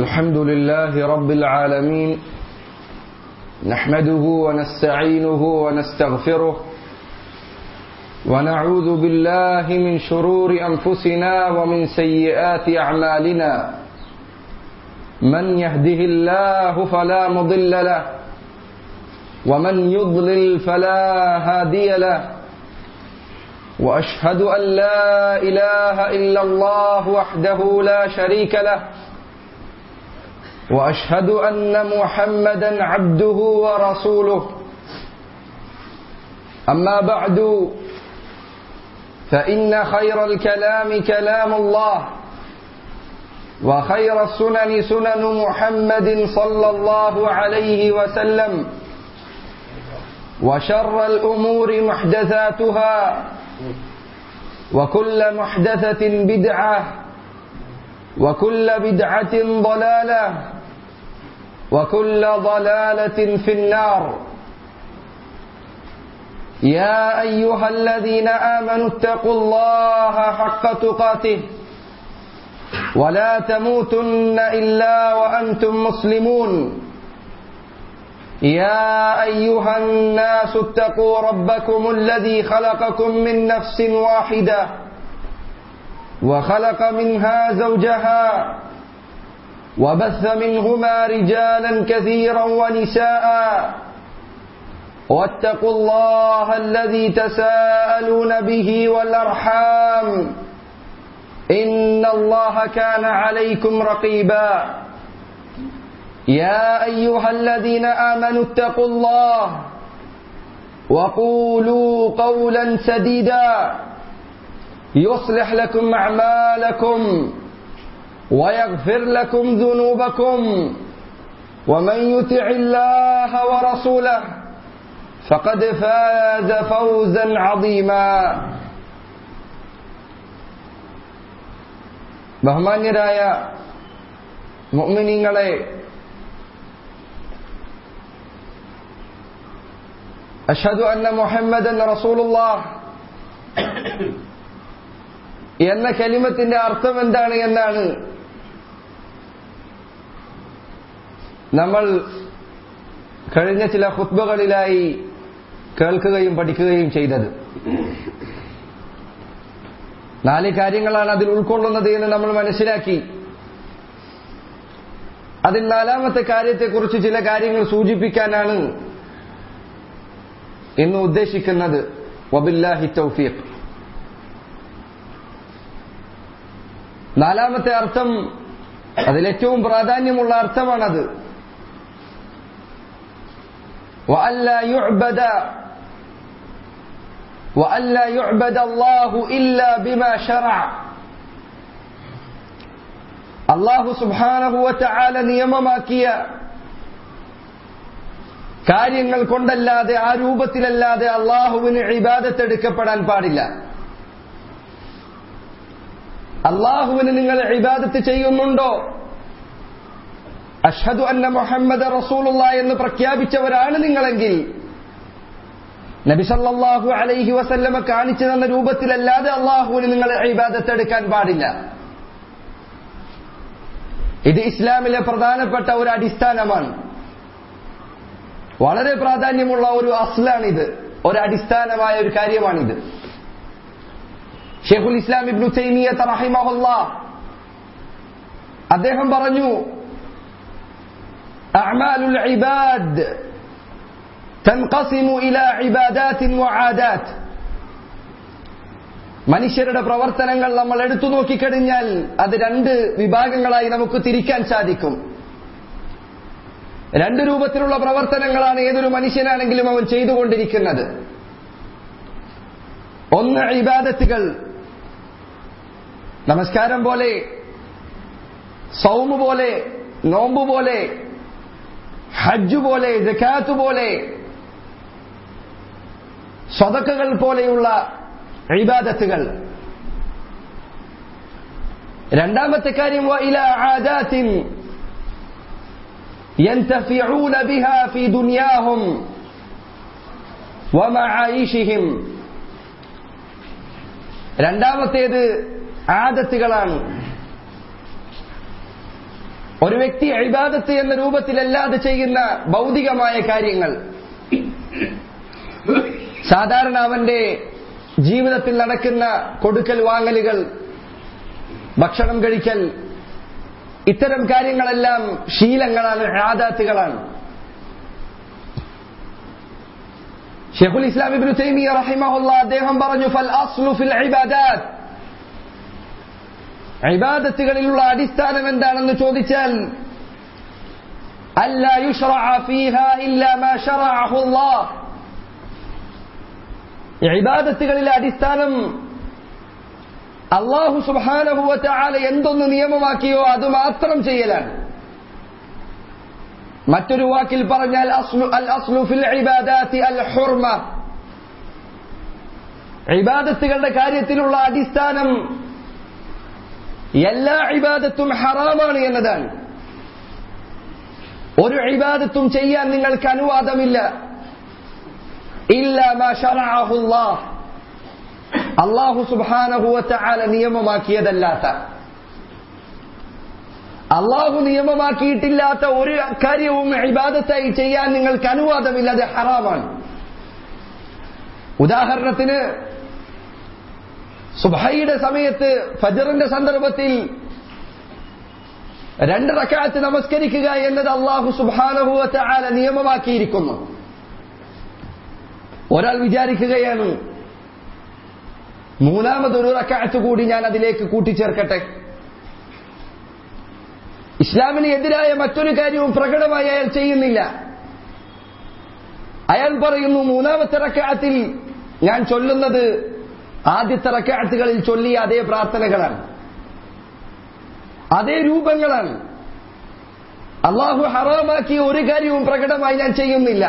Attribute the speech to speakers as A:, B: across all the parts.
A: الحمد لله رب العالمين نحمده ونستعينه ونستغفره ونعوذ بالله من شرور أنفسنا ومن سيئات أعمالنا من يهده الله فلا مضل له ومن يضلل فلا هادي له واشهد ان لا اله الا الله وحده لا شريك له واشهد ان محمدا عبده ورسوله اما بعد فان خير الكلام كلام الله وخير السنن سنن محمد صلى الله عليه وسلم وشر الامور محدثاتها وكل محدثة بدعة وكل بدعة ضلالة وكل ضلالة في النار يا أيها الذين آمنوا اتقوا الله حق تقاته ولا تموتن إلا وأنتم مسلمون يا أيها الناس اتقوا ربكم الذي خلقكم من نفس واحدة وخلق منها زوجها وبث منهما رجالا كثيرا ونساء واتقوا الله الذي تساءلون به والأرحام إن الله كان عليكم رقيبا يا أيها الذين آمنوا اتقوا الله وقولوا قولا سديدا يصلح لكم أعمالكم ويغفر لكم ذنوبكم ومن يطع الله ورسوله فقد فاز فوزا عظيما ബഹുമാന്യരായ മുഅ്മിനീങ്ങളെ അഷദു അന്ന മുഹമ്മദൻ റസൂലുള്ളാ എന്ന കലിമത്തിന്റെ അർത്ഥം എന്താണ് എന്നാണ് നമ്മൾ കഴിഞ്ഞ ചില ഹുത്ബകളിലായി കേൾക്കുകയും പഠിക്കുകയും ചെയ്തത് നാല് കാര്യങ്ങളാണ് അതിൽ ഉൾക്കൊള്ളുന്നത് എന്ന് നമ്മൾ മനസ്സിലാക്കി അതിൽ നാലാമത്തെ കാര്യത്തെക്കുറിച്ച് ചില കാര്യങ്ങൾ സൂചിപ്പിക്കാനാണ് ഇന്ന് ഉദ്ദേശിക്കുന്നത് വബില്ലാഹി തൗഫീഖ് നാലാമത്തെ അർത്ഥം അതിലേറ്റവും പ്രാധാന്യമുള്ള അർത്ഥമാണത് وألا يعبد وألا يعبد الله إلا بما شرع അള്ളാഹു സുബാനഹുവല നിയമമാക്കിയ കാര്യങ്ങൾ കൊണ്ടല്ലാതെ ആ രൂപത്തിലല്ലാതെ അള്ളാഹുവിന് ഇബാദത്തെടുക്കപ്പെടാൻ പാടില്ല അള്ളാഹുവിന് നിങ്ങൾ ഇബാദത്ത് ചെയ്യുന്നുണ്ടോ അഷദു അന്ന മുഹമ്മദ് റസൂലുള്ള എന്ന് പ്രഖ്യാപിച്ചവരാണ് നിങ്ങളെങ്കിൽ നബിസല്ലാഹു അലൈഹി വസല്ലമ കാണിച്ചു തന്ന രൂപത്തിലല്ലാതെ അള്ളാഹുവിന് നിങ്ങൾ ഇബാദത്ത് എടുക്കാൻ പാടില്ല ഇത് ഇസ്ലാമിലെ പ്രധാനപ്പെട്ട ഒരു അടിസ്ഥാനമാണ് വളരെ പ്രാധാന്യമുള്ള ഒരു അസ്ലാണിത് ഒരു അടിസ്ഥാനമായ ഒരു കാര്യമാണിത് ഷെയ്ഖുൽ ഇസ്ലാം ഇബ്നു തൈമിയത്ത് റഹിമഹുല്ല അദ്ദേഹം പറഞ്ഞു അഅ്മാലുൽ ഇബാദ് تنقسم إلى عبادات وعادات മനുഷ്യരുടെ പ്രവർത്തനങ്ങൾ നമ്മൾ എടുത്തു നോക്കിക്കഴിഞ്ഞാൽ അത് രണ്ട് വിഭാഗങ്ങളായി നമുക്ക് തിരിക്കാൻ സാധിക്കും രണ്ട് രൂപത്തിലുള്ള പ്രവർത്തനങ്ങളാണ് ഏതൊരു മനുഷ്യനാണെങ്കിലും അവൻ ചെയ്തുകൊണ്ടിരിക്കുന്നത് ഒന്ന് ഇബാദത്തുകൾ നമസ്കാരം പോലെ സൗമ് പോലെ നോമ്പ് പോലെ ഹജ്ജ് പോലെ ജക്കാത്ത് പോലെ സ്വതക്കകൾ പോലെയുള്ള ഇബാദത്തുകൾ രണ്ടാമത്തെ കാര്യം وإلى عادات ينتفعون بها في دنياهم ومعايشهم രണ്ടാമത്തേത് ആദത്തുകളാണ് ഒരു വ്യക്തി അഴിബാദത്ത് എന്ന രൂപത്തിലല്ലാതെ ചെയ്യുന്ന ഭൗതികമായ കാര്യങ്ങൾ സാധാരണ അവന്റെ ജീവിതത്തിൽ നടക്കുന്ന കൊടുക്കൽ വാങ്ങലുകൾ ഭക്ഷണം കഴിക്കൽ ഇത്തരം കാര്യങ്ങളെല്ലാം ശീലങ്ങളാണ് ആദാത്തുകളാണ് ഷെഖുൽ ഇസ്ലാം ഇബ്നു തൈമിയ റഹിമഹുല്ല അദ്ദേഹം പറഞ്ഞു ഫൽ അസ്ലു ഫിൽ ഇബാദാത്ത് ഇബാദത്തുകളിലുള്ള അടിസ്ഥാനം എന്താണെന്ന് ചോദിച്ചാൽ അല്ല യുഷ്റഅ ഫീഹ ഇല്ല മാ ശറഅഹു അല്ലാഹ് ഇബാദത്തുകളിലെ അടിസ്ഥാനം അള്ളാഹു സുബ്ഹാനഹു വതആല എന്തൊന്ന് നിയമമാക്കിയോ അത് മാത്രം ചെയ്യലാണ് മറ്റൊരു വാക്കിൽ പറഞ്ഞാൽ അസ്ലു അൽ അസ്ലു ഫിൽ ഇബാദാത്തി അൽ ഹുർമ ഇബാദത്തുകളുടെ കാര്യത്തിലുള്ള അടിസ്ഥാനം എല്ലാ ഇബാദത്തും ഹറാമാണ് എന്നതാണ് ഒരു ഇബാദത്തും ചെയ്യാൻ നിങ്ങൾക്ക് അനുവാദമില്ല ഇല്ല മാ ശറഅഹുല്ലാഹ് അള്ളാഹു സുബാനഹുവല നിയമമാക്കിയതല്ലാത്ത അള്ളാഹു നിയമമാക്കിയിട്ടില്ലാത്ത ഒരു കാര്യവും ഇബാദത്തായി ചെയ്യാൻ നിങ്ങൾക്ക് അനുവാദമില്ല അത് ഹറാമാണ് ഉദാഹരണത്തിന് സുബഹയുടെ സമയത്ത് ഫജറിന്റെ സന്ദർഭത്തിൽ രണ്ട് റക്കാത്ത് നമസ്കരിക്കുക എന്നത് അള്ളാഹു സുബാനഹുവറ്റ ആല നിയമമാക്കിയിരിക്കുന്നു ഒരാൾ വിചാരിക്കുകയാണ് മൂന്നാമതൊരു റക്കാത്ത് കൂടി ഞാൻ അതിലേക്ക് കൂട്ടിച്ചേർക്കട്ടെ ഇസ്ലാമിന് എതിരായ മറ്റൊരു കാര്യവും പ്രകടമായി അയാൾ ചെയ്യുന്നില്ല അയാൾ പറയുന്നു മൂന്നാമത്തെ റക്കാത്തിൽ ഞാൻ ചൊല്ലുന്നത് ആദ്യത്തെ റക്കാത്തുകളിൽ ചൊല്ലിയ അതേ പ്രാർത്ഥനകളാണ് അതേ രൂപങ്ങളാണ് അള്ളാഹു ഹറാമാക്കിയ ഒരു കാര്യവും പ്രകടമായി ഞാൻ ചെയ്യുന്നില്ല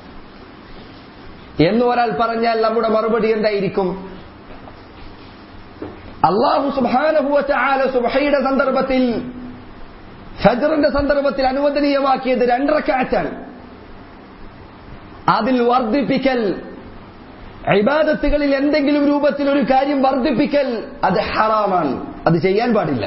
A: എന്ന് ഒരാൾ പറഞ്ഞാൽ നമ്മുടെ മറുപടി എന്തായിരിക്കും അള്ളാഹു സുബാനഹുവറ്റ ആല സുബഹയുടെ സന്ദർഭത്തിൽ ഫജറിന്റെ സന്ദർഭത്തിൽ അനുവദനീയമാക്കിയത് രണ്ടരക്കാറ്റാണ് അതിൽ വർദ്ധിപ്പിക്കൽ ഇബാദത്തുകളിൽ എന്തെങ്കിലും രൂപത്തിൽ ഒരു കാര്യം വർദ്ധിപ്പിക്കൽ അത് ഹറാമാണ് അത് ചെയ്യാൻ പാടില്ല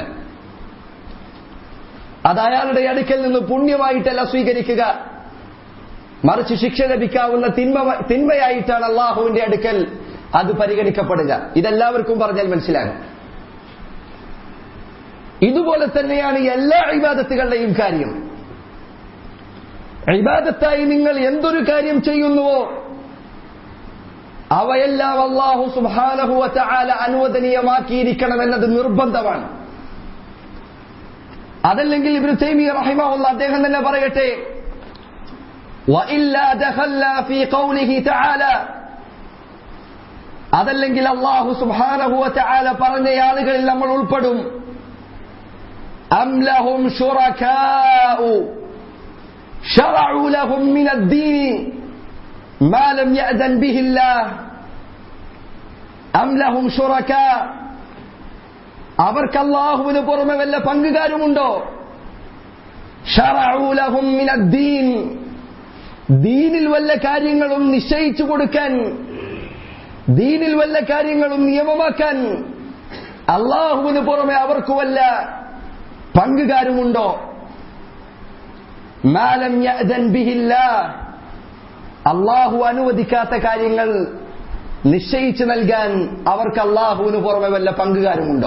A: അത് അയാളുടെ അടുക്കൽ നിന്ന് പുണ്യമായിട്ടല്ല സ്വീകരിക്കുക മറിച്ച് ശിക്ഷ ലഭിക്കാവുന്ന തിന്മ തിന്മയായിട്ടാണ് അള്ളാഹുവിന്റെ അടുക്കൽ അത് പരിഗണിക്കപ്പെടുക ഇതെല്ലാവർക്കും പറഞ്ഞാൽ മനസ്സിലാകും ഇതുപോലെ തന്നെയാണ് എല്ലാ ഇബാദത്തുകളുടെയും കാര്യം ഇബാദത്തായി നിങ്ങൾ എന്തൊരു കാര്യം ചെയ്യുന്നുവോ അവയെല്ലാം അള്ളാഹു സുബാനഹുവറ്റ ആല അനുവദനീയമാക്കിയിരിക്കണമെന്നത് നിർബന്ധമാണ് അതല്ലെങ്കിൽ ഇബ്നു തൈമിയ റഹിമഹുള്ള അദ്ദേഹം തന്നെ പറയട്ടെ وإلا دخلنا في قوله تعالى അതല്ലെങ്കിൽ അള്ളാഹു സുബ്ഹാനഹു വതആല പറഞ്ഞ ആളുകളിൽ നമ്മൾ ഉൾപ്പെടും أم لهم شركاء شرعوا لهم من الدين ما لم يأذن به الله أم لهم شركاء അവർക്ക് അള്ളാഹുവിന് പുറമെ വല്ല പങ്കുകാരുമുണ്ടോ ഷറഊ ലഹും മിന ദീൻ ദീനിൽ വല്ല കാര്യങ്ങളും നിശ്ചയിച്ചു കൊടുക്കാൻ ദീനിൽ വല്ല കാര്യങ്ങളും നിയമമാക്കാൻ അള്ളാഹുവിന് പുറമെ അവർക്ക് വല്ല പങ്കുകാരുമുണ്ടോ മാലം യഅ്ദൻ ബിഹില്ലാ അള്ളാഹു അനുവദിക്കാത്ത കാര്യങ്ങൾ നിശ്ചയിച്ചു നൽകാൻ അവർക്ക് അള്ളാഹുവിന് പുറമെ വല്ല പങ്കുകാരുമുണ്ടോ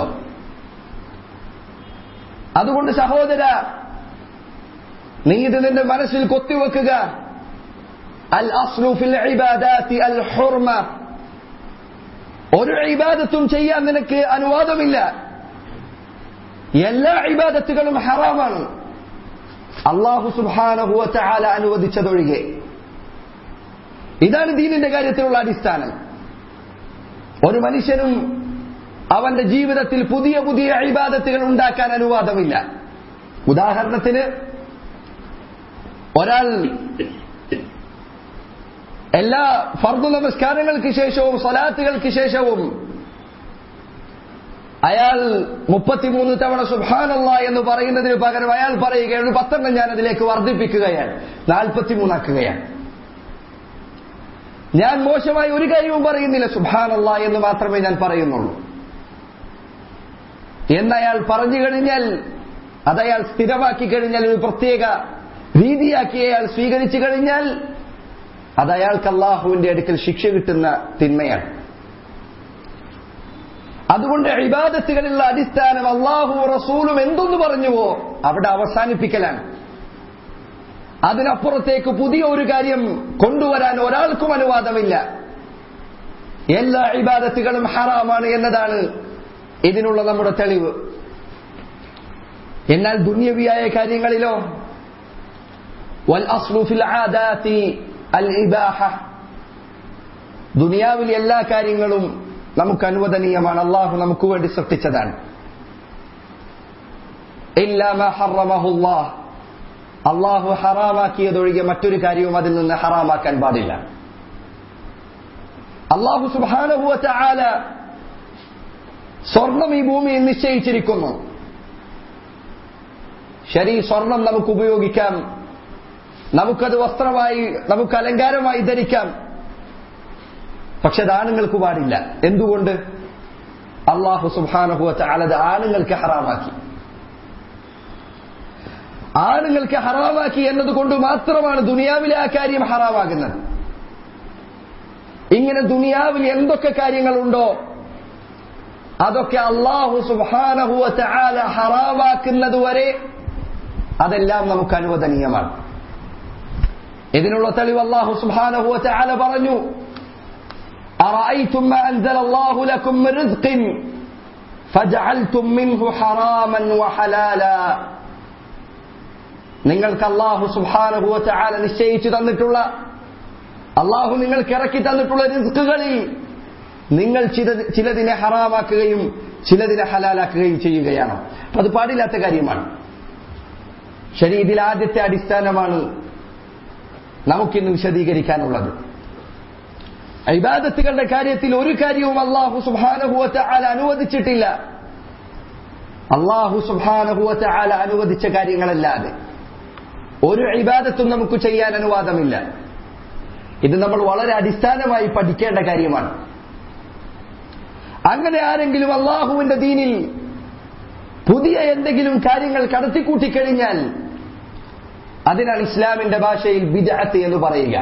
A: അതുകൊണ്ട് സഹോദര നീ ഇത് നിന്റെ മനസ്സിൽ കൊത്തിവെക്കുക അൽ അസ്ലു ഫിൽ ഇബാദാത്തി അൽ ഹുർമ ഒരു ഇബാദത്തും ചെയ്യാൻ നിനക്ക് അനുവാദമില്ല എല്ലാ ഇബാദത്തുകളും ഹറാമാണ് അള്ളാഹു സുബാനഹുവ ചാല അനുവദിച്ചതൊഴികെ ഇതാണ് ദീനിന്റെ കാര്യത്തിലുള്ള അടിസ്ഥാനം ഒരു മനുഷ്യനും അവന്റെ ജീവിതത്തിൽ പുതിയ പുതിയ ഇബാദത്തുകൾ ഉണ്ടാക്കാൻ അനുവാദമില്ല ഉദാഹരണത്തിന് ഒരാൾ എല്ലാ ഫർദു നമസ്കാരങ്ങൾക്ക് ശേഷവും സ്വലാത്തുകൾക്ക് ശേഷവും അയാൾ മുപ്പത്തിമൂന്ന് തവണ സുബാനല്ല എന്ന് പറയുന്നതിന് പകരം അയാൾ പറയുകയാണ് പത്തെണ്ണം ഞാൻ അതിലേക്ക് വർദ്ധിപ്പിക്കുകയാണ് നാൽപ്പത്തിമൂന്നാക്കുകയാണ് ഞാൻ മോശമായി ഒരു കാര്യവും പറയുന്നില്ല സുബാനല്ല എന്ന് മാത്രമേ ഞാൻ പറയുന്നുള്ളൂ എന്നയാൾ പറഞ്ഞു കഴിഞ്ഞാൽ അതയാൾ സ്ഥിരമാക്കി കഴിഞ്ഞാൽ ഒരു പ്രത്യേക രീതിയാക്കി അയാൾ സ്വീകരിച്ചു കഴിഞ്ഞാൽ അത് അയാൾക്ക് അള്ളാഹുവിന്റെ അടുക്കൽ ശിക്ഷ കിട്ടുന്ന തിന്മയാണ് അതുകൊണ്ട് ഇബാദത്തുകളിലുള്ള അടിസ്ഥാനം അള്ളാഹു റസൂലും എന്തൊന്ന് പറഞ്ഞുവോ അവിടെ അവസാനിപ്പിക്കലാണ് അതിനപ്പുറത്തേക്ക് പുതിയ ഒരു കാര്യം കൊണ്ടുവരാൻ ഒരാൾക്കും അനുവാദമില്ല എല്ലാ ഇബാദത്തുകളും ഹറാമാണ് എന്നതാണ് ഇതിനുള്ള നമ്മുടെ തെളിവ് എന്നാൽ ദുന്യവിയായ കാര്യങ്ങളിലോ വൽ അസ്ലു ഫിൽ ആദാത്തി അൽ ഇബാഹ ദുനിയാവിൽ എല്ലാ കാര്യങ്ങളും നമുക്ക് അനുവദനീയമാണ് അള്ളാഹു നമുക്ക് വേണ്ടി സൃഷ്ടിച്ചതാണ് അള്ളാഹു ഹറാമാക്കിയതൊഴികെ മറ്റൊരു കാര്യവും അതിൽ നിന്ന് ഹറാമാക്കാൻ പാടില്ല അള്ളാഹു സുബാനുഭവത്ത ആല സ്വർണം ഈ ഭൂമിയിൽ നിശ്ചയിച്ചിരിക്കുന്നു ശരി സ്വർണം നമുക്ക് ഉപയോഗിക്കാം നമുക്കത് വസ്ത്രമായി നമുക്ക് അലങ്കാരമായി ധരിക്കാം പക്ഷെ അത് ആണുങ്ങൾക്ക് പാടില്ല എന്തുകൊണ്ട് അള്ളാഹു സുബാനഹുവത്ത് അലത് ആണുങ്ങൾക്ക് ഹറാമാക്കി ആണുങ്ങൾക്ക് ഹറാമാക്കി എന്നതുകൊണ്ട് മാത്രമാണ് ദുനിയാവിലെ ആ കാര്യം ഹറാമാകുന്നത് ഇങ്ങനെ ദുനിയാവിൽ എന്തൊക്കെ കാര്യങ്ങളുണ്ടോ അതൊക്കെ അള്ളാഹു സുബാനഹുവത്ത് ആല ഹറാമാക്കുന്നത് വരെ അതെല്ലാം നമുക്ക് അനുവദനീയമാണ് ഇതിനുള്ള തെളിവ് അള്ളാഹു സുബാനഹുവത്ത് ആല പറഞ്ഞു أرأيتم ما أنزل الله لكم من رزق فجعلتم منه حراما وحلالا നിങ്ങൾക്ക് അള്ളാഹു സുബാനുഭവത്തെ ആല നിശ്ചയിച്ചു തന്നിട്ടുള്ള അള്ളാഹു നിങ്ങൾക്ക് ഇറക്കി തന്നിട്ടുള്ള റിസ്കുകളിൽ നിങ്ങൾ ചിലതിനെ ഹറാമാക്കുകയും ചിലതിനെ ഹലാലാക്കുകയും ചെയ്യുകയാണ് അപ്പൊ അത് പാടില്ലാത്ത കാര്യമാണ് ശരി ഇതിൽ ആദ്യത്തെ അടിസ്ഥാനമാണ് നമുക്കിന്ന് വിശദീകരിക്കാനുള്ളത് ഇബാദത്തുകളുടെ കാര്യത്തിൽ ഒരു കാര്യവും അള്ളാഹു സുബാനുഭവത്തെ ആല അനുവദിച്ചിട്ടില്ല അള്ളാഹു സുബാനുഭവത്തെ ആല അനുവദിച്ച കാര്യങ്ങളല്ലാതെ ഒരു ഇബാദത്തും നമുക്ക് ചെയ്യാൻ അനുവാദമില്ല ഇത് നമ്മൾ വളരെ അടിസ്ഥാനമായി പഠിക്കേണ്ട കാര്യമാണ് അങ്ങനെ ആരെങ്കിലും അള്ളാഹുവിന്റെ ദീനിൽ പുതിയ എന്തെങ്കിലും കാര്യങ്ങൾ കടത്തിക്കൂട്ടിക്കഴിഞ്ഞാൽ അതിനാണ് ഇസ്ലാമിന്റെ ഭാഷയിൽ ബിദഅത്ത് എന്ന് പറയുക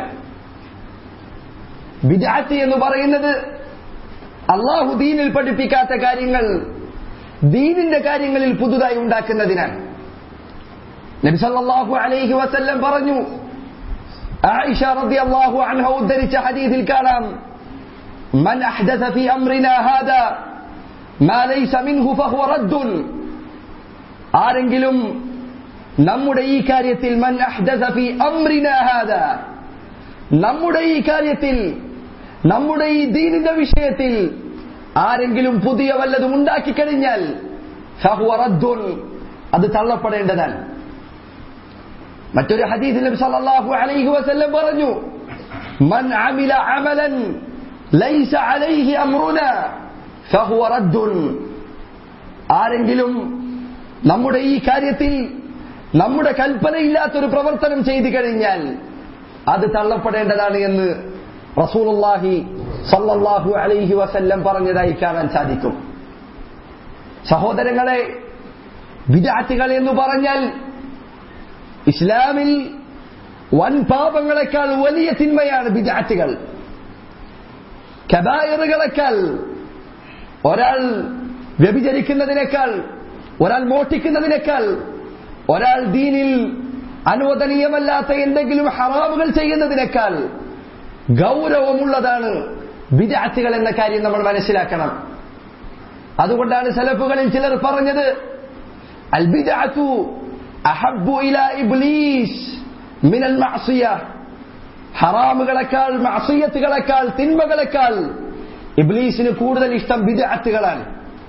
A: ബിദഅത്ത് എന്ന് പറയുന്നത് അള്ളാഹു ദീനിൽ പഠിപ്പിക്കാത്ത കാര്യങ്ങൾ ദീനിന്റെ കാര്യങ്ങളിൽ പുതുതായി ഉണ്ടാക്കുന്നതിനാണ് നബി സല്ലല്ലാഹു അലൈഹി വസല്ലം പറഞ്ഞു ആയിഷ റളിയല്ലാഹു അൻഹ ഉദ്ധരിച്ച ഹദീസിൽ കാണാം മൻ അഹ്ദഥ ഫീ അംറിനാ ഹാദാ മാ ലൈസ മിൻഹു ഫഹുവ റദ്ദുൻ ആരെങ്കിലും നമ്മുടെ ഈ കാര്യത്തിൽ മൻ അഹ്ദഥ ഫീ അംറിനാ ഹാദാ നമ്മുടെ ഈ കാര്യത്തിൽ നമ്മുടെ ഈ ദീനിന്റെ വിഷയത്തിൽ ആരെങ്കിലും പുതിയ വല്ലതും ഉണ്ടാക്കി കഴിഞ്ഞാൽ ഫഹുവ റദ്ദുൻ അത് തള്ളപ്പെടേണ്ടതാണ് മറ്റൊരു ഹദീസിൽ നബി സല്ലല്ലാഹു അലൈഹി വസല്ലം പറഞ്ഞു മൻ അമില അമലൻ ലൈസ അലൈഹി അംറുന ഫഹുവ റദ്ദുൻ ആരെങ്കിലും നമ്മുടെ ഈ കാര്യത്തിൽ നമ്മുടെ കൽപ്പനയില്ലാത്തൊരു പ്രവർത്തനം ചെയ്തു കഴിഞ്ഞാൽ അത് തള്ളപ്പെടേണ്ടതാണ് എന്ന് റസൂലുള്ളാഹി സല്ലല്ലാഹു അലൈഹി വസല്ലം പറഞ്ഞതായി കാണാൻ സാധിക്കും സഹോദരങ്ങളെ വിദാറ്റുകൾ എന്ന് പറഞ്ഞാൽ ഇസ്ലാമിൽ വൻ പാപങ്ങളെക്കാൾ വലിയ തിന്മയാണ് ബിദാറ്റുകൾ കബായറുകളെക്കാൾ ഒരാൾ വ്യഭിചരിക്കുന്നതിനേക്കാൾ ഒരാൾ മോഷ്ടിക്കുന്നതിനേക്കാൾ ഒരാൾ ദീനിൽ അനുവദനീയമല്ലാത്ത എന്തെങ്കിലും ഹറാമുകൾ ചെയ്യുന്നതിനേക്കാൾ ഗൗരവമുള്ളതാണ് ബിദാറ്റുകൾ എന്ന കാര്യം നമ്മൾ മനസ്സിലാക്കണം അതുകൊണ്ടാണ് സലഫുകളിൽ ചിലർ പറഞ്ഞത് അൽ ബിദാത്തു അഹബ്ബു ഇല ഇബ്ലീസ് മിനൽ മഅസിയ ഹറാമുകളെക്കാൾ മഅസിയത്തുകളെക്കാൾ തിന്മകളെക്കാൾ ഇബ്ലീസിന് കൂടുതൽ ഇഷ്ടം ബിദഅത്തുകളാണ്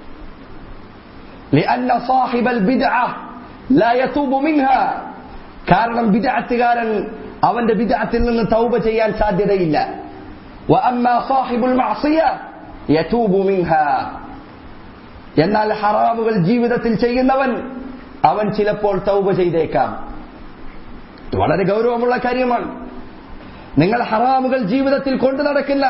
A: لأن صاحب البدعة لا يتوب منها കാരണം ബിദഅത്തുകാരൻ അവന്റെ ബിദഅത്തിൽ നിന്ന് തൗബ ചെയ്യാൻ സാധ്യതയില്ല وأما صاحب المعصية يتوب منها എന്നാൽ ഹറാമുകൾ ജീവിതത്തിൽ ചെയ്യുന്നവൻ അവൻ ചിലപ്പോൾ തൗബ ചെയ്തേക്കാം ഇത് വളരെ ഗൗരവമുള്ള കാര്യമാണ് നിങ്ങൾ ഹറാമുകൾ ജീവിതത്തിൽ കൊണ്ടു നടക്കില്ല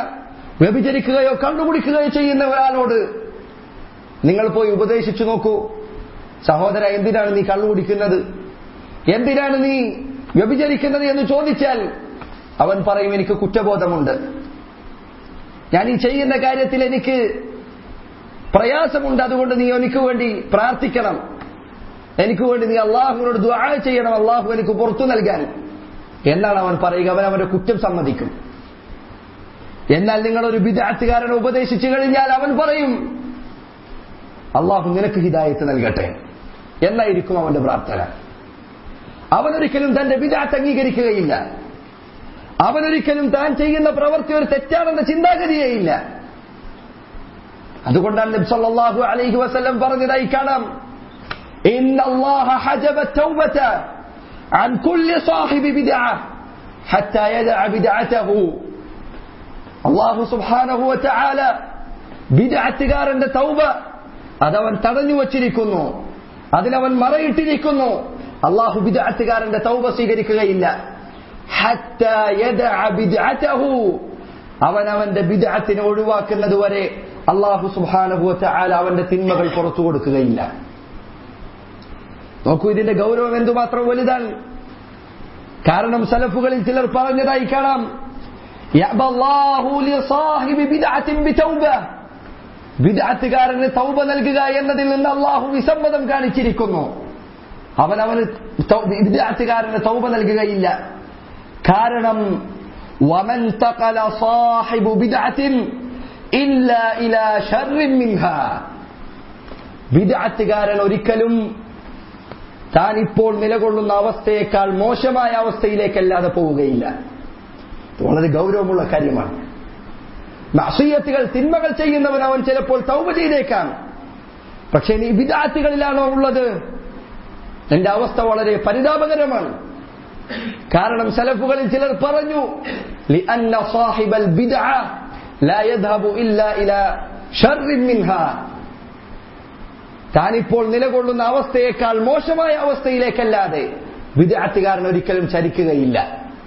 A: വ്യഭിചരിക്കുകയോ കണ്ടുപിടിക്കുകയോ ചെയ്യുന്ന ഒരാളോട് നിങ്ങൾ പോയി ഉപദേശിച്ചു നോക്കൂ സഹോദര എന്തിനാണ് നീ കള്ളു കുടിക്കുന്നത് എന്തിനാണ് നീ വ്യഭിചരിക്കുന്നത് എന്ന് ചോദിച്ചാൽ അവൻ പറയും എനിക്ക് കുറ്റബോധമുണ്ട് ഞാൻ ഈ ചെയ്യുന്ന കാര്യത്തിൽ എനിക്ക് പ്രയാസമുണ്ട് അതുകൊണ്ട് നീ എനിക്ക് വേണ്ടി പ്രാർത്ഥിക്കണം എനിക്ക് വേണ്ടി നീ അള്ളാഹുവിനോട് ദ്വാ ചെയ്യണം അള്ളാഹു എനിക്ക് പുറത്തു നൽകാൻ എന്നാണ് അവൻ പറയുക അവൻ അവന്റെ കുറ്റം സമ്മതിക്കും എന്നാൽ നിങ്ങൾ ഒരു വിദാർത്ഥികാരനെ ഉപദേശിച്ചു കഴിഞ്ഞാൽ അവൻ പറയും അള്ളാഹു നിനക്ക് ഹിദായത്ത് നൽകട്ടെ എന്നായിരിക്കും അവന്റെ പ്രാർത്ഥന അവനൊരിക്കലും തന്റെ വിദാത്ത് അംഗീകരിക്കുകയില്ല അവനൊരിക്കലും താൻ ചെയ്യുന്ന പ്രവൃത്തി ഒരു തെറ്റാണെന്ന ചിന്താഗതിയേയില്ല അതുകൊണ്ടാണ് നബി സല്ലല്ലാഹു അലൈഹി വസല്ലം പറഞ്ഞതായി കാണാം ഇന്ന അല്ലാഹ ഹജബ തൗബത عن كل صاحب بدعة حتى يدع بدعته അള്ളാഹു സുബ്ഹാനഹു വതആല ബിദ്അത്തുകാരന്റെ തൗബ അതവൻ തടഞ്ഞു വച്ചിരിക്കുന്നു അതിനവൻ മറയിട്ടിരിക്കുന്നു അള്ളാഹു ബിദ്അത്തുകാരന്റെ തൗബ സ്വീകരിക്കുകയില്ല ഹത്താ യദഅ ബിദ്അതഹു അവൻ അവന്റെ ബിദ്അത്തിനെ ഒഴിവാക്കുന്നത് വരെ അള്ളാഹു സുബ്ഹാനഹു വതആല അവന്റെ തിന്മകൾ പുറത്തു കൊടുക്കുകയില്ല നോക്കൂ ഇതിന്റെ ഗൗരവം എന്തുമാത്രം വലുതാണ് കാരണം സലഫുകളിൽ ചിലർ പറഞ്ഞതായി കാണാം يأبى الله لصاحب بدعة بتوبة ബിദാത്തുകാരന് തൗബ നൽകുക എന്നതിൽ നിന്ന് അള്ളാഹു വിസമ്മതം കാണിച്ചിരിക്കുന്നു അവൻ അവന് ബിദാത്തുകാരന് തൗബ നൽകുകയില്ല കാരണം ومن تقل صاحب بدعة إلا إلى شر منها ബിദാത്തുകാരൻ ഒരിക്കലും താൻ ഇപ്പോൾ നിലകൊള്ളുന്ന അവസ്ഥയേക്കാൾ മോശമായ അവസ്ഥയിലേക്കല്ലാതെ പോവുകയില്ല വളരെ ഗൗരവമുള്ള കാര്യമാണ് മസീയത്തുകൾ തിന്മകൾ ചെയ്യുന്നവൻ അവൻ ചിലപ്പോൾ തൗബ ചെയ്തേക്കാം പക്ഷേ നീ വിദാത്തുകളിലാണോ ഉള്ളത് എന്റെ അവസ്ഥ വളരെ പരിതാപകരമാണ് കാരണം സലഫുകളിൽ ചിലർ പറഞ്ഞു لأن صاحب البدعة لا يذهب إلا إلى شر منها താനിപ്പോൾ നിലകൊള്ളുന്ന അവസ്ഥയേക്കാൾ മോശമായ അവസ്ഥയിലേക്കല്ലാതെ വിദാത്തുകാരൻ ഒരിക്കലും ചരിക്കുകയില്ല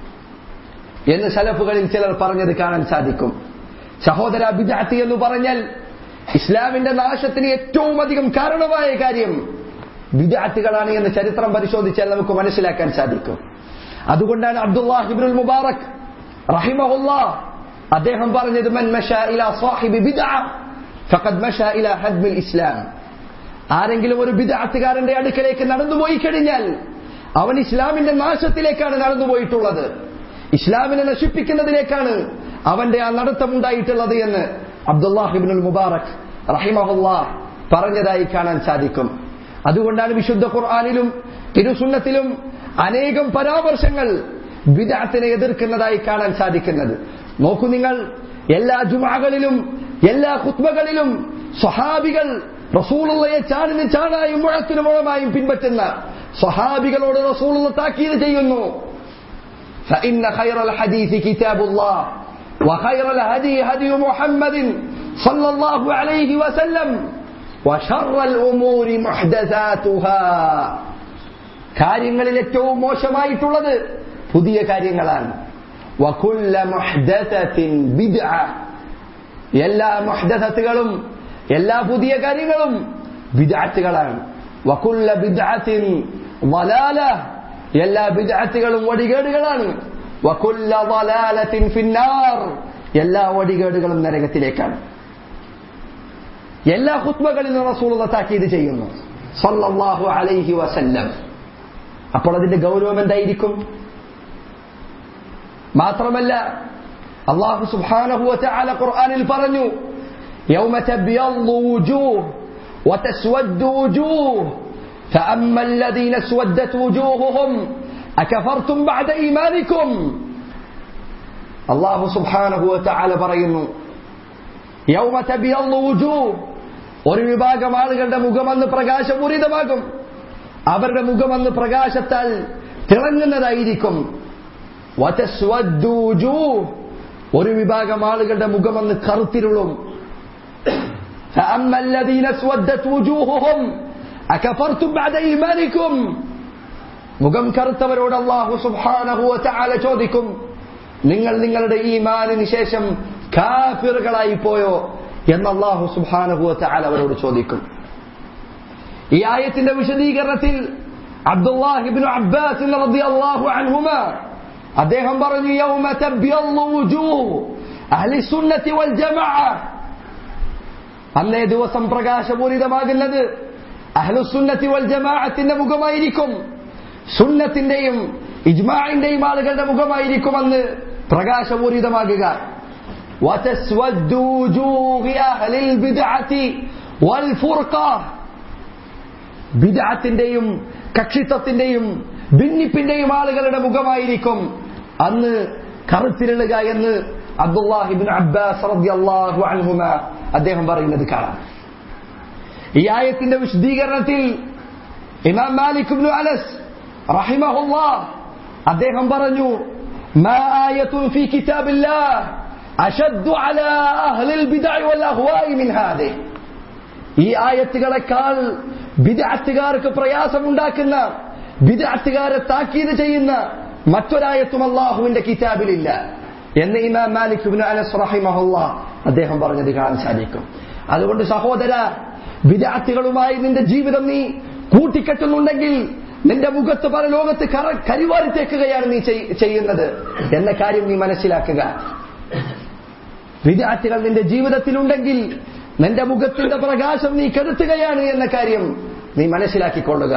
A: എന്ന് സലഫുകളിൽ ചിലർ പറഞ്ഞത് കാണാൻ സാധിക്കും സഹോദര ബിദാത്തി എന്ന് പറഞ്ഞാൽ ഇസ്ലാമിന്റെ നാശത്തിന് ഏറ്റവും അധികം കാരണമായ കാര്യം ബിദാത്തുകളാണ് എന്ന് ചരിത്രം പരിശോധിച്ചാൽ നമുക്ക് മനസ്സിലാക്കാൻ സാധിക്കും അതുകൊണ്ടാണ് അബ്ദുല്ലാഹിബിനുൽ മുബാറക് റഹിമഹുല്ല അദ്ദേഹം പറഞ്ഞത് മൻ മഷാ ഇലാ സാഹിബി ബിദ്അ ഫഖദ് മഷാ ഇലാ ഹദ്മിൽ ഇസ്ലാം ആരെങ്കിലും ഒരു ബിദാത്തുകാരന്റെ അടുക്കലേക്ക് നടന്നുപോയി കഴിഞ്ഞാൽ അവൻ ഇസ്ലാമിന്റെ നാശത്തിലേക്കാണ് നടന്നുപോയിട്ടുള്ളത് ഇസ്ലാമിനെ നശിപ്പിക്കുന്നതിലേക്കാണ് അവന്റെ ആ നടത്തമുണ്ടായിട്ടുള്ളത് എന്ന് അബ്ദുല്ലാഹിബിനുൽ മുബാറക് റഹിമഹുല്ലാ പറഞ്ഞതായി കാണാൻ സാധിക്കും അതുകൊണ്ടാണ് വിശുദ്ധ ഖുർആാനിലും തിരുസുന്നത്തിലും അനേകം പരാമർശങ്ങൾ ബിദാത്തിനെ എതിർക്കുന്നതായി കാണാൻ സാധിക്കുന്നത് നോക്കൂ നിങ്ങൾ എല്ലാ ജുമാകളിലും എല്ലാ ഖുത്ബകളിലും സ്വഹാബികൾ റസൂലുള്ളയെ ചാടിന് ചാടായും മുഴത്തിന് മുഴമായും പിൻപറ്റുന്ന സ്വഹാബികളോട് റസൂലുള്ള താക്കീത് ചെയ്യുന്നു فإن خير الحديث كتاب الله وخير الهدي هدي محمد صلى الله عليه وسلم وشر الأمور محدثاتها കാര്യങ്ങളിൽ ഏറ്റവും മോശമായിട്ടുള്ളത് പുതിയ കാര്യങ്ങളാണ് വകുല്ല മുഹ്ദസത്തിൻ ബിദ്അ എല്ലാ മുഹ്ദസത്തുകളും എല്ലാ പുതിയ കാര്യങ്ങളും ബിദ്അത്തുകളാണ് വകുല്ല ബിദ്അത്തിൻ വലാല എല്ലാ ബിദ്അത്തുകളും വടികേടുകളാണ് വകുല്ല വലാലത്തിൻ ഫിന്നാർ എല്ലാ വടികേടുകളും നരകത്തിലേക്കാണ് എല്ലാ ഖുത്ബകളിലും റസൂലുള്ള താക്കീത് ചെയ്യുന്നു സല്ലല്ലാഹു അലൈഹി വസല്ലം അപ്പോൾ അതിന്റെ ഗൗരവം എന്തായിരിക്കും മാത്രമല്ല അള്ളാഹു സുബ്ഹാനഹു വതആല ഖുർആനിൽ പറഞ്ഞു يوم تبيض وجوه وتسود وجوه فأما الذين اسودت وجوههم أكفرتم بعد إيمانكم الله سبحانه وتعالى പറയുന്നു يوم تبيض وجوه ഒരു വിഭാഗം ആളുകളുടെ മുഖമന്ന് പ്രകാശപൂരിതമാകും അവരുടെ മുഖമന്ന് പ്രകാശത്താൽ തിളങ്ങുന്നതായിരിക്കും ഒരു വിഭാഗം ആളുകളുടെ മുഖമന്ന് കറുത്തിരുളും മുഖം കറുത്തവരോട് അള്ളാഹു സുബ്ഹാനഹു തആല ചോദിക്കും നിങ്ങൾ നിങ്ങളുടെ ഈമാനിന് ശേഷം കാഫിറുകളായി പോയോ എന്ന് അള്ളാഹു സുബ്ഹാനഹു തആല അവരോട് ചോദിക്കും ഈ ആയത്തിന്റെ വിശദീകരണത്തിൽ അബ്ദുല്ലാഹിബിൻ അബ്ബാസ് റളിയല്ലാഹു അൻഹുമ അദ്ദേഹം പറഞ്ഞു യൗമ തബ്യള്ളു വുജൂഹ് അഹ്ലി സുന്നത്തി വൽ ജമാഅ അന്നേ ദിവസം പ്രകാശപൂരിതമാകുന്നത് അഹ്ലുസുന്നത്തി വൽ ജമാഅത്തിന്റെ മുഖമായിരിക്കും സുന്നത്തിന്റെയും ഇജ്മാഇന്റെയും ആളുകളുടെ മുഖമായിരിക്കും അന്ന് പ്രകാശപൂരിതമാകുക وتسود وجوه أهل البدعة والفرقة ബിദാത്തിന്റെയും കക്ഷിത്വത്തിന്റെയും ഭിന്നിപ്പിന്റെയും ആളുകളുടെ മുഖമായിരിക്കും അന്ന് കറുത്തിരളുക എന്ന് അബ്ദുല്ലാഹിബിൻ അബ്ബാസ് റളിയല്ലാഹു അൻഹുമ അദ്ദേഹം പറയുന്നത് കാണാം ഈ ആയത്തിന്റെ വിശദീകരണത്തിൽ ഇമാം മാലിക് ഇബ്നു അനസ് റഹിമഹുല്ലാഹ് അദ്ദേഹം പറഞ്ഞു ما آية في كتاب الله أشد على أهل البدع والأهواء من هذه ഈ ആയത്തുകളെക്കാൾ ബിദഅത്തുകാർക്ക് പ്രയാസമുണ്ടാക്കുന്ന ബിദഅത്തുകാരെ താക്കീത് ചെയ്യുന്ന മറ്റൊരായത്തും അള്ളാഹുവിന്റെ കിതാബിലില്ല എന്ന് ഇമാം മാലിക് ഇബ്നു അനസ് റഹിമഹുല്ലാ അദ്ദേഹം പറഞ്ഞത് കാണാൻ സാധിക്കും അതുകൊണ്ട് സഹോദര ബിദഅത്തുകളുമായി നിന്റെ ജീവിതം നീ കൂട്ടിക്കെട്ടുന്നുണ്ടെങ്കിൽ നിന്റെ മുഖത്ത് പല ലോകത്ത് കറ കരിവാരി തേക്കുകയാണ് നീ ചെയ്- ചെയ്യുന്നത് എന്ന കാര്യം നീ മനസ്സിലാക്കുക വിദ്യാർത്ഥികൾ നിന്റെ ജീവിതത്തിലുണ്ടെങ്കിൽ നിന്റെ മുഖത്തിന്റെ പ്രകാശം നീ കെടുത്തുകയാണ് എന്ന കാര്യം നീ മനസ്സിലാക്കിക്കൊള്ളുക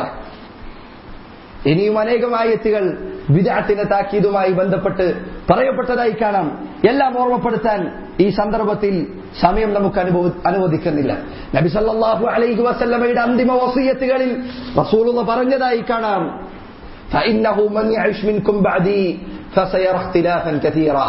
A: ഇനിയും അനേകം ആയത്തുകൾ വിദാത്തിന്റെ താക്കീതുമായി ബന്ധപ്പെട്ട് പറയപ്പെട്ടതായി കാണാം എല്ലാം ഓർമ്മപ്പെടുത്താൻ ഈ സന്ദർഭത്തിൽ സമയം നമുക്ക് അനുഭവ അനുവദിക്കുന്നില്ല നബി സല്ലല്ലാഹു അലൈഹി വസല്ലമയുടെ അന്തിമ വസീയത്തുകളിൽ റസൂലുള്ള പറഞ്ഞതായി കാണാം فإنه من يعش منكم بعدي فسيرى اختلافا كثيرا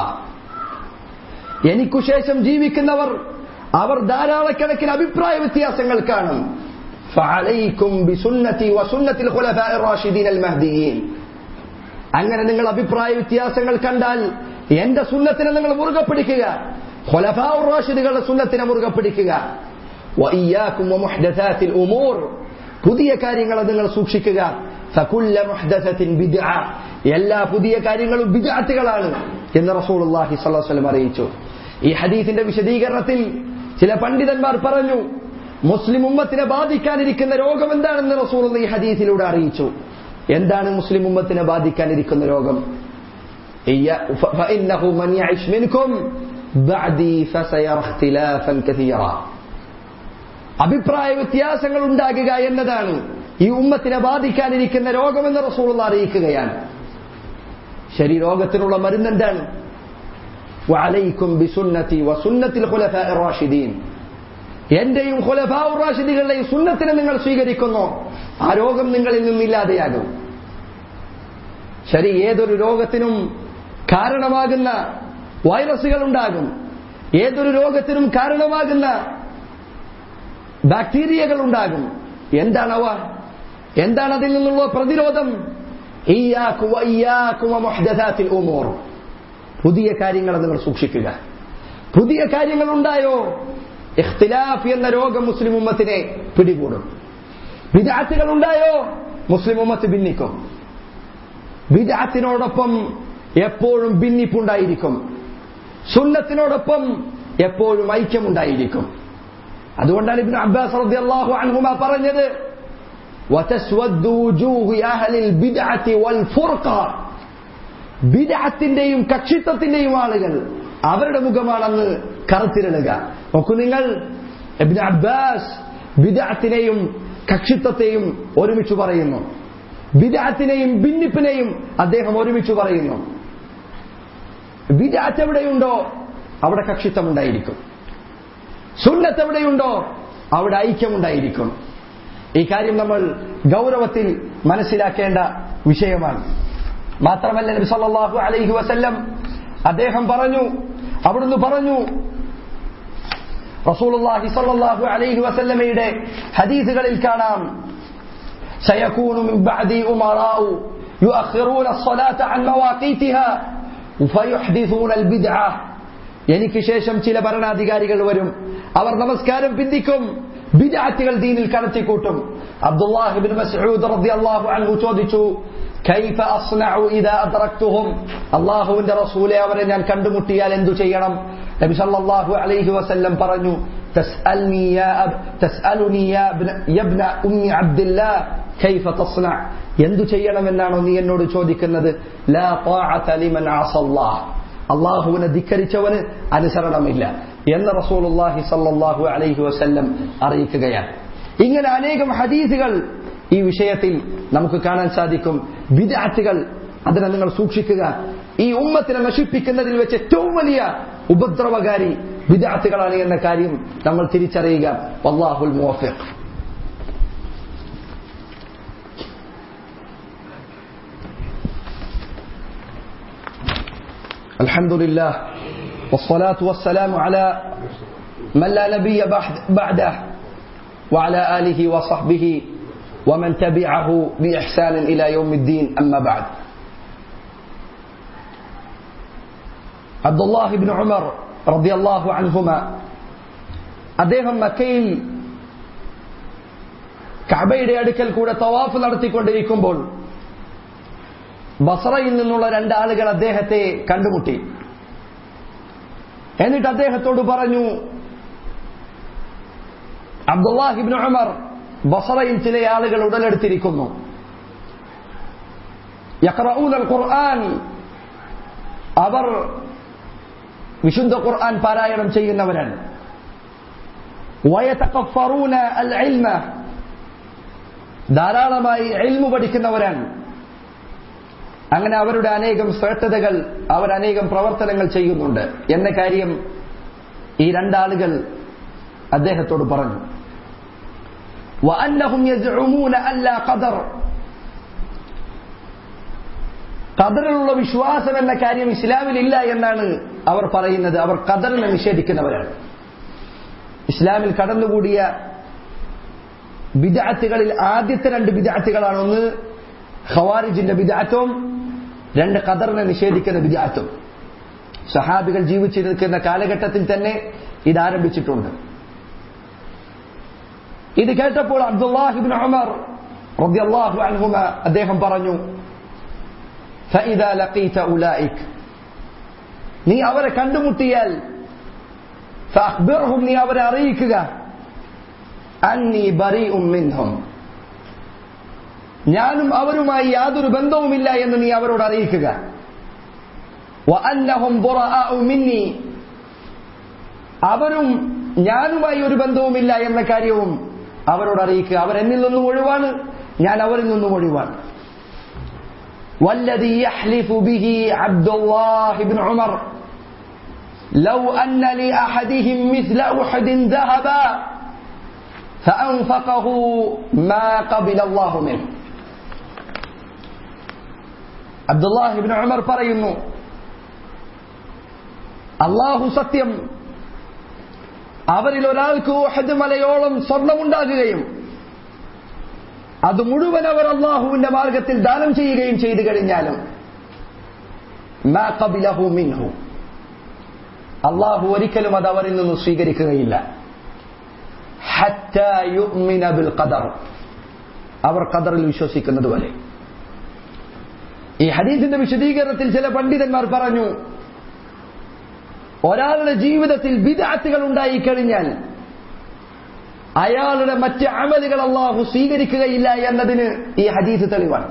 A: എനിക്കു ശേഷം ജീവിക്കുന്നവർ അവർ ധാരാളക്കണക്കിന് അഭിപ്രായ വ്യത്യാസങ്ങൾ കാണും فعليكم بسنتي وسنة الخلفاء الراشدين المهديين അങ്ങനെ നിങ്ങൾ അഭിപ്രായ വ്യത്യാസങ്ങൾ കണ്ടാൽ എന്റെ സുന്നത്തിനെ നിങ്ങൾ മുറുകെ പിടിക്കുക ഖുലഫാ റാഷിദുകളുടെ സുന്നത്തിനെ മുറുകെ പിടിക്കുക വഇയ്യാകും വമുഹ്ദസാത്തിൽ ഉമൂർ പുതിയ കാര്യങ്ങളെ നിങ്ങൾ സൂക്ഷിക്കുക ഫകുല്ല മുഹ്ദസത്തിൻ ബിദ്അ എല്ലാ പുതിയ കാര്യങ്ങളും ബിദ്അത്തുകളാണ് എന്ന് റസൂലുള്ളാഹി സ്വല്ലല്ലാഹു അലൈഹി വസല്ലം അറിയിച്ചു ഈ ഹദീസിന്റെ വിശദീകരണത്തിൽ ചില പണ്ഡിതന്മാർ പറഞ്ഞു മുസ്ലിം ഉമ്മത്തിനെ ബാധിക്കാനിരിക്കുന്ന രോഗം എന്താണെന്ന് റസൂൽ ഈ ഹദീസിലൂടെ അറിയിച്ചു എന്താണ് മുസ്ലിം ഉമ്മത്തിനെ ബാധിക്കാനിരിക്കുന്ന രോഗം إيا- ف- فإنه من يعش منكم بعدي فسيرى اختلافا كثيرا അഭിപ്രായ വ്യത്യാസങ്ങൾ ഉണ്ടാകുക എന്നതാണ് ഈ ഉമ്മത്തിനെ ബാധിക്കാനിരിക്കുന്ന രോഗമെന്ന് റസൂൾ അറിയിക്കുകയാണ് ശരി രോഗത്തിനുള്ള മരുന്ന് എന്താണ് വഅലൈക്കും ബിസുന്നതി വസുന്നത്തിൽ ഖുലഫാഇ റാഷിദീൻ എന്റെയും ഖുലഫാഉ റാഷിദുകളുടെയും സുന്നത്തിനെ നിങ്ങൾ സ്വീകരിക്കുന്നു ആ രോഗം നിങ്ങളിൽ നിന്നില്ലാതെയാകും ശരി ഏതൊരു രോഗത്തിനും കാരണമാകുന്ന വൈറസുകൾ ഉണ്ടാകും ഏതൊരു രോഗത്തിനും കാരണമാകുന്ന ബാക്ടീരിയകൾ ഉണ്ടാകും എന്താണവ എന്താണ് അതിൽ നിന്നുള്ള പ്രതിരോധം ഇയ്യാക്കു വഇയ്യാക്കു വമുഹ്ദസാത്തിൽ ഉമൂർ പുതിയ കാര്യങ്ങൾ നിങ്ങൾ സൂക്ഷിക്കുക പുതിയ കാര്യങ്ങൾ ഉണ്ടായോ ഇഖ്തിലാഫ് എന്ന രോഗം മുസ്ലിം ഉമ്മത്തിനെ പിടികൂടും വിദാത്തുകൾ ഉണ്ടായോ മുസ്ലിം ഉമ്മത്ത് ഭിന്നിക്കും വിദാത്തിനോടൊപ്പം എപ്പോഴും ഭിന്നിപ്പുണ്ടായിരിക്കും സുന്നത്തിനോടൊപ്പം എപ്പോഴും ഐക്യമുണ്ടായിരിക്കും അതുകൊണ്ടാണ് ഇബ്നു അബ്ബാസ് റളിയല്ലാഹു അൻഹുമ പറഞ്ഞത് وتسود وجوه أهل البدعة والفرقة ബിദഅത്തിന്റെയും കക്ഷിത്വത്തിന്റെയും ആളുകൾ അവരുടെ മുഖമാണെന്ന് കറുത്തിരളുക നോക്കൂ നിങ്ങൾ ഇബ്നു അബ്ബാസ് ബിദഅത്തിനെയും കക്ഷിത്വത്തെയും ഒരുമിച്ച് പറയുന്നു ബിദഅത്തിനെയും ഭിന്നിപ്പിനെയും അദ്ദേഹം ഒരുമിച്ച് പറയുന്നു ബിദഅത്ത് എവിടെയുണ്ടോ അവിടെ കക്ഷിത്വം ഉണ്ടായിരിക്കും സുന്നത്ത് എവിടെയുണ്ടോ അവിടെ ഐക്യമുണ്ടായിരിക്കും ഈ കാര്യം നമ്മൾ ഗൗരവത്തിൽ മനസ്സിലാക്കേണ്ട വിഷയമാണ് മാത്രമല്ല നബി സല്ലല്ലാഹു അലൈഹി വസല്ലം അദ്ദേഹം പറഞ്ഞു അവിടുന്ന് പറഞ്ഞു റസൂലുള്ളാഹി സല്ലല്ലാഹു അലൈഹി വസല്ലമയുടെ ഹദീസുകളിൽ കാണാം سيكون من بعدي أمراء يؤخرون الصلاة عن مواقيتها فيحدثون البدعة എനിക്ക് ശേഷം ചില ഭരണാധികാരികൾ വരും അവർ നമസ്കാരം പിന്തിക്കും ബിദാറ്റുകൾ ദീനിൽ കടത്തിക്കൂട്ടും അബ്ദുല്ലാഹിബിൻ മസ്ഊദ് റളിയല്ലാഹു അൻഹു ചോദിച്ചു കൈഫ അസ്നഉ ഇദാ അദ്റക്തുഹും അല്ലാഹുവിന്റെ റസൂലെ അവരെ ഞാൻ കണ്ടുമുട്ടിയാൽ എന്തു ചെയ്യണം നബി സല്ലല്ലാഹു അലൈഹി വസല്ലം പറഞ്ഞു تسألني يا أب تسألني يا ابن يا ابن أم عبد الله كيف تصنع എന്തു ചെയ്യണമെന്നാണോ നീ എന്നോട് ചോദിക്കുന്നത് ലാ طاعة لمن عصى الله അള്ളാഹുവിനെ ധിക്കരിച്ചവന് അനുസരണമില്ല എന്ന് റസൂലുള്ളാഹി സല്ലല്ലാഹു അലൈഹി വസല്ലം അറിയിക്കുകയാണ് ഇങ്ങനെ അനേകം ഹദീസുകൾ ഈ വിഷയത്തിൽ നമുക്ക് കാണാൻ സാധിക്കും വിദാറ്റുകൾ അതിനെ നിങ്ങൾ സൂക്ഷിക്കുക ഈ ഉമ്മത്തിനെ നശിപ്പിക്കുന്നതിൽ വെച്ച് ഏറ്റവും വലിയ ഉപദ്രവകാരി വിദാത്തുകളാണ് എന്ന കാര്യം നമ്മൾ തിരിച്ചറിയുക വല്ലാഹുൽ മുവഫിഖ് الحمد لله والصلاة والسلام على من لا نبي بعده وعلى آله وصحبه ومن تبعه بإحسان إلى يوم الدين أما بعد عبد الله بن عمر رضي الله عنهما അദ്ദേഹം മക്കയിൽ കഅബയുടെ അടുക്കൽ കൂടെ തവാഫ് നടത്തിക്കൊണ്ടിരിക്കുമ്പോൾ ബസറയിൽ നിന്നുള്ള രണ്ടാളുകൾ അദ്ദേഹത്തെ കണ്ടുമുട്ടി എന്നിട്ട് അദ്ദേഹത്തോട് പറഞ്ഞു അബ്ദുല്ലാഹിബിൻ ഉമർ ബസറയിൽ ചില ആളുകൾ ഉടലെടുത്തിരിക്കുന്നു യഖ്റഊന ഖുർആൻ അവർ വിശുദ്ധ ഖുർആൻ പാരായണം ചെയ്യുന്നവരാണ് വയതഖഫറൂന അൽ ഇൽമ ധാരാളമായി ഇൽമു പഠിക്കുന്നവരാണ് അങ്ങനെ അവരുടെ അനേകം ശ്രേഷ്ഠതകൾ അവർ അനേകം പ്രവർത്തനങ്ങൾ ചെയ്യുന്നുണ്ട് എന്ന കാര്യം ഈ രണ്ടാളുകൾ അദ്ദേഹത്തോട് പറഞ്ഞു وأنهم يزعمون ألا قدر ഖദറിലുള്ള വിശ്വാസം എന്ന കാര്യം ഇസ്ലാമിലില്ല എന്നാണ് അവർ പറയുന്നത് അവർ ഖദറിനെ നിഷേധിക്കുന്നവരാണ് ഇസ്ലാമിൽ കടന്നുകൂടിയ ബിദാത്തുകളിൽ ആദ്യത്തെ രണ്ട് ബിദാത്തുകളാണ് ഒന്ന് ഖവാരിജിന്റെ ബിദാത്തും രണ്ട് ഖദറിനെ നിഷേധിക്കുന്ന ബിദാത്തും സഹാബികൾ ജീവിച്ചിരിക്കുന്ന കാലഘട്ടത്തിൽ തന്നെ ഇത് ആരംഭിച്ചിട്ടുണ്ട് ഇത് കേട്ടപ്പോൾ അബ്ദുല്ലാഹിബിൻ ഉമർ റളിയല്ലാഹു അൻഹുമ അദ്ദേഹം പറഞ്ഞു فإذا لقيت أولئك നീ അവരെ കണ്ടുമുട്ടിയാൽ فأخبرهم നീ അവരെ അറിയിക്കുക أني بريء منهم ഞാനും അവരുമായി യാതൊരു ബന്ധവുമില്ല എന്ന് നീ അവരോട് അറിയിക്കുക وأنهم براء مني അവരും ഞാനുമായി ഒരു ബന്ധവുമില്ല എന്ന കാര്യവും അവരോട് അറിയിക്കുക അവർ എന്നിൽ നിന്നും ഒഴിവാണ് ഞാൻ അവരിൽ നിന്നും ഒഴിവാണ് والذي يحلف به عبد الله بن عمر لو أن لأحدهم مثل أحد ذهبا فأنفقه ما قبل الله منه عبد الله بن عمر പറയുന്നു അള്ളാഹു സത്യം അവരിൽ ഒരാൾക്ക് ഓഹദ് മലയോളം സ്വർണമുണ്ടാകുകയും അത് മുഴുവൻ അവർ അള്ളാഹുവിന്റെ മാർഗത്തിൽ ദാനം ചെയ്യുകയും ചെയ്തു കഴിഞ്ഞാലും മിൻഹു അള്ളാഹു ഒരിക്കലും അത് അവരിൽ നിന്ന് സ്വീകരിക്കുകയില്ല അവർ ഖദറിൽ വിശ്വസിക്കുന്നത് വരെ ഈ ഹദീസിന്റെ വിശദീകരണത്തിൽ ചില പണ്ഡിതന്മാർ പറഞ്ഞു ഒരാളുടെ ജീവിതത്തിൽ വിദാത്തുകൾ ഉണ്ടായിക്കഴിഞ്ഞാൽ അയാളുടെ മറ്റ് അമലുകൾ അള്ളാഹു സ്വീകരിക്കുകയില്ല എന്നതിന് ഈ ഹദീസ് തെളിവാണ്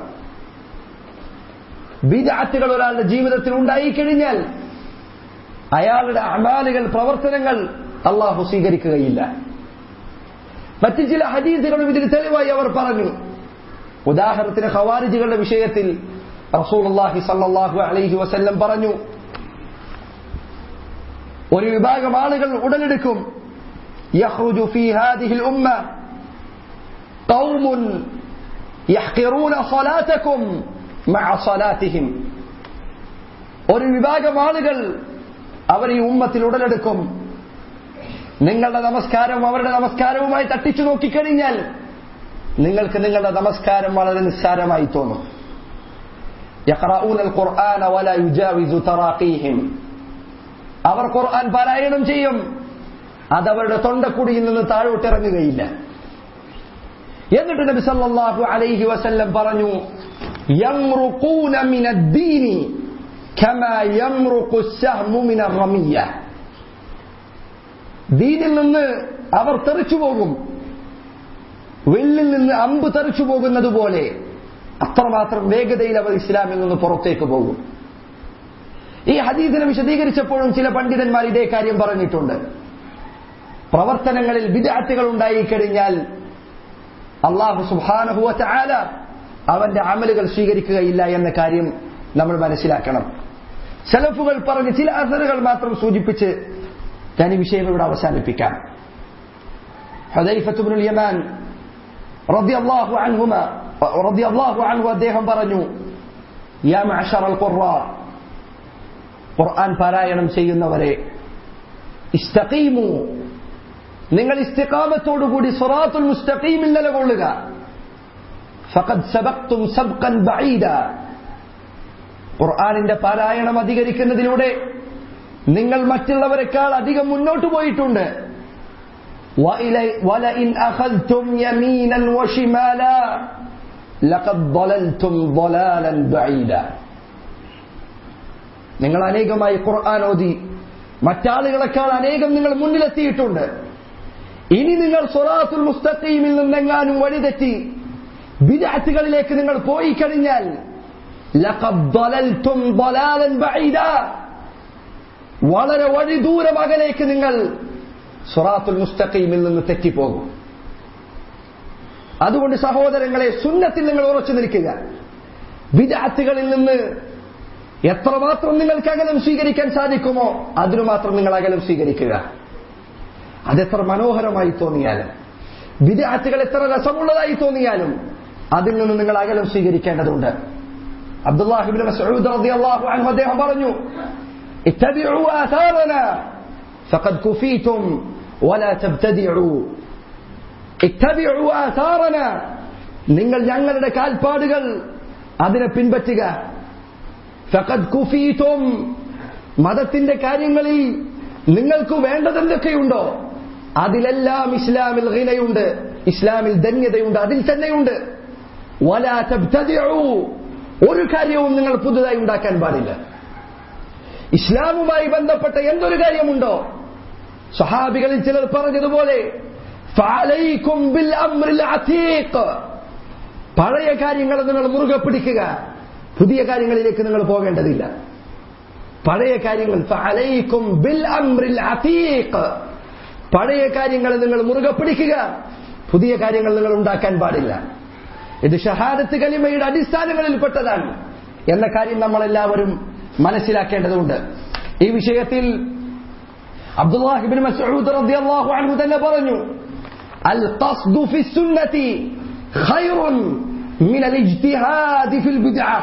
A: വിദാത്തുകൾ ഒരാളുടെ ജീവിതത്തിൽ ഉണ്ടായിക്കഴിഞ്ഞാൽ അയാളുടെ അമാലുകൾ പ്രവർത്തനങ്ങൾ അള്ളാഹു സ്വീകരിക്കുകയില്ല മറ്റു ചില ഹദീസുകളും ഇതിന് തെളിവായി അവർ പറഞ്ഞു ഉദാഹരണത്തിന് ഖവാരിജുകളുടെ വിഷയത്തിൽ റസൂലുള്ളാഹി സല്ലല്ലാഹു അലൈഹി വസല്ലം പറഞ്ഞു ഒരു വിഭാഗം ആളുകൾ ഉടലെടുക്കും يخرج في هذه الأمة قوم يحقرون صلاتكم مع صلاتهم ഒരു വിഭാഗം ആളുകൾ അവർ ഈ ഉമ്മത്തിൽ ഉടലെടുക്കും നിങ്ങളുടെ നമസ്കാരം അവരുടെ നമസ്കാരവുമായി തട്ടിച്ചു നോക്കിക്കഴിഞ്ഞാൽ നിങ്ങൾക്ക് നിങ്ങളുടെ നമസ്കാരം വളരെ നിസ്സാരമായി തോന്നും يقرؤون القرآن ولا يجاوز تراقيهم അവർ ഖുർആൻ പാരായണം ചെയ്യും അതവരുടെ തൊണ്ടക്കുടിയിൽ നിന്ന് താഴോട്ടിറങ്ങുകയില്ല എന്നിട്ട് നബി സല്ലല്ലാഹു അലൈഹി വസല്ലം പറഞ്ഞു യംറുഖൂന മിന ദീനി കമാ യംറുഖു السهم മിന റമിയ ദീനിൽ നിന്ന് അവർ തെറിച്ചു പോകും വെള്ളിൽ നിന്ന് അമ്പ് തെറിച്ചു പോകുന്നത് പോലെ അത്രമാത്രം വേഗതയിൽ അവർ ഇസ്ലാമിൽ നിന്ന് പുറത്തേക്ക് പോകും ഈ ഹദീസിനെ വിശദീകരിച്ചപ്പോഴും ചില പണ്ഡിതന്മാർ ഇതേ കാര്യം പറഞ്ഞിട്ടുണ്ട് പ്രവർത്തനങ്ങളിൽ വിദാറ്റുകൾ ഉണ്ടായിക്കഴിഞ്ഞാൽ അള്ളാഹു സുബാനഹുവ ചാല അവന്റെ അമലുകൾ സ്വീകരിക്കുകയില്ല എന്ന കാര്യം നമ്മൾ മനസ്സിലാക്കണം സെലഫുകൾ പറഞ്ഞ് ചില അസറുകൾ മാത്രം സൂചിപ്പിച്ച് ഞാൻ ഈ വിഷയം ഇവിടെ അവസാനിപ്പിക്കാം ഹദൈഫത്തുബ്നുൽ യമാൻ റളിയല്ലാഹു അൻഹുമ റളിയല്ലാഹു അൻഹു അദ്ദേഹം പറഞ്ഞു യാ മഅശറൽ ഖുർആ ഖുർആൻ പാരായണം ചെയ്യുന്നവരെ ഇസ്തഖീമു നിങ്ങൾ ഇസ്തിഖാമത്തോടുകൂടി സ്വറാത്തുൽ മുസ്തഖീമിൽ നിലകൊള്ളുക ഫഖദ് സബഖ്തും സബ്ഖൻ ബഈദ ഖുർആനിന്റെ പാരായണം അധികരിക്കുന്നതിലൂടെ നിങ്ങൾ മറ്റുള്ളവരെക്കാൾ അധികം മുന്നോട്ട് പോയിട്ടുണ്ട് وَلَئِنْ أَخَذْتُمْ يَمِينًا وَشِمَالًا لَقَدْ ضَلَلْتُمْ ضَلَالًا بَعِيدًا നിങ്ങൾ അനേകമായി ഖുർആൻ ഓതി മറ്റാളുകളെക്കാൾ അനേകം നിങ്ങൾ മുന്നിലെത്തിയിട്ടുണ്ട് ഇനി നിങ്ങൾ സൊറാത്തുൽ മുസ്തഖീമിൽ നിന്നെങ്ങാനും വഴിതെറ്റി ബിദഅത്തുകളിലേക്ക് നിങ്ങൾ പോയി കഴിഞ്ഞാൽ ലഖദ് ضللتم ضلالا بعيدا വളരെ വഴി ദൂരം അകലേക്ക് നിങ്ങൾ സൊറാത്തുൽ മുസ്തഖീമിൽ നിന്ന് തെറ്റിപ്പോകും അതുകൊണ്ട് സഹോദരങ്ങളെ സുന്നത്തിൽ നിങ്ങൾ ഉറച്ചു നിൽക്കുക വിദാത്തുകളിൽ നിന്ന് എത്രമാത്രം നിങ്ങൾക്ക് അകലം സ്വീകരിക്കാൻ സാധിക്കുമോ അതിനു മാത്രം നിങ്ങൾ അകലം സ്വീകരിക്കുക അതെത്ര മനോഹരമായി തോന്നിയാലും വിദാത്തുകൾ എത്ര രസമുള്ളതായി തോന്നിയാലും അതിൽ നിന്ന് നിങ്ങൾ അകലം സ്വീകരിക്കേണ്ടതുണ്ട് അബ്ദുല്ലാഹിബിൻ മസ്ഊദ് റളിയല്ലാഹു അൻഹു അദ്ദേഹം പറഞ്ഞു ഇത്തബിഉ ആഥാറന ഫഖദ് കുഫീതും വലാ തബ്തദിഉ ഇത്തബിഉ ആഥാറന നിങ്ങൾ ഞങ്ങളുടെ കാൽപ്പാടുകൾ അതിനെ പിൻപറ്റുക ഫഖദ് കുഫീതും മതത്തിന്റെ കാര്യങ്ങളിൽ നിങ്ങൾക്ക് വേണ്ടതെന്തൊക്കെയുണ്ടോ അതിലെല്ലാം ഇസ്ലാമിൽ ഹിനയുണ്ട് ഇസ്ലാമിൽ ധന്യതയുണ്ട് അതിൽ തന്നെയുണ്ട് വലാ തബ്തദിഉ ഒരു കാര്യവും നിങ്ങൾ പുതുതായി ഉണ്ടാക്കാൻ പാടില്ല ഇസ്ലാമുമായി ബന്ധപ്പെട്ട എന്തൊരു കാര്യമുണ്ടോ സഹാബികളിൽ ചിലർ പറഞ്ഞതുപോലെ ഫഅലൈക്കും ബിൽ അംറിൽ അതീഖ് പഴയ കാര്യങ്ങൾ നിങ്ങൾ മുറുകെ പിടിക്കുക പുതിയ കാര്യങ്ങളിലേക്ക് നിങ്ങൾ പോകേണ്ടതില്ല പഴയ കാര്യങ്ങൾ ഫഅലൈക്കും ബിൽ അംറിൽ അതീഖ് പഴയ കാര്യങ്ങൾ നിങ്ങൾ മുറുകെ പിടിക്കുക പുതിയ കാര്യങ്ങൾ നിങ്ങൾ ഉണ്ടാക്കാൻ പാടില്ല ഇത് ഷഹാദത്ത് കലിമയുടെ അടിസ്ഥാനങ്ങളിൽപ്പെട്ടതാണ് എന്ന കാര്യം നമ്മളെല്ലാവരും മനസ്സിലാക്കേണ്ടതുണ്ട് ഈ വിഷയത്തിൽ അബ്ദുല്ലാഹിബിൻ മസ്ഊദ് റളിയല്ലാഹു അൻഹു തന്നെ പറഞ്ഞു അൽ ഖസ്ദു ഫി സുന്നതി ഖൈറുൻ മിൻ അൽ ഇജ്തിഹാദി ഫിൽ ബിദ്അ